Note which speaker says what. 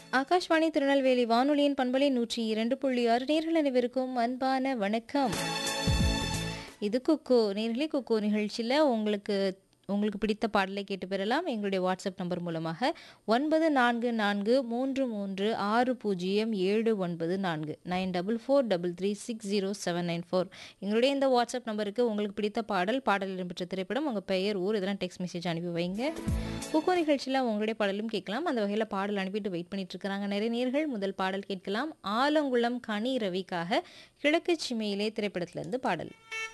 Speaker 1: ஆகாஷ்வாணி திருநெல்வேலி வானொலியின் பண்பலை நூற்றி இரண்டு புள்ளி ஆறு நேர்கள் அனைவருக்கும் அன்பான வணக்கம் இது குக்கோ நேர்களே குக்கோ நிகழ்ச்சியில் உங்களுக்கு உங்களுக்கு பிடித்த பாடலை கேட்டு பெறலாம் எங்களுடைய வாட்ஸ்அப் நம்பர் மூலமாக ஒன்பது நான்கு நான்கு மூன்று மூன்று ஆறு பூஜ்ஜியம் ஏழு ஒன்பது நான்கு nine double four double three six zero seven nine four எங்களுடைய இந்த வாட்ஸ்அப் நம்பருக்கு உங்களுக்கு பிடித்த பாடல் பாடல் இடம்பெற்ற திரைப்படம் உங்கள் பெயர் ஊர் இதெல்லாம் டெக்ஸ்ட் மெசேஜ் அனுப்பி வைங்க குக்கோ நிகழ்ச்சியில் உங்களுடைய பாடலும் கேட்கலாம் அந்த வகையில் பாடல் அனுப்பிட்டு வெயிட் பண்ணிட்டு இருக்கிறாங்க நிறைய நேர்கள் முதல் பாடல் கேட்கலாம் ஆலங்குளம் கனி ரவிக்காக கிழக்கு சிமையிலே திரைப்படத்திலிருந்து பாடல்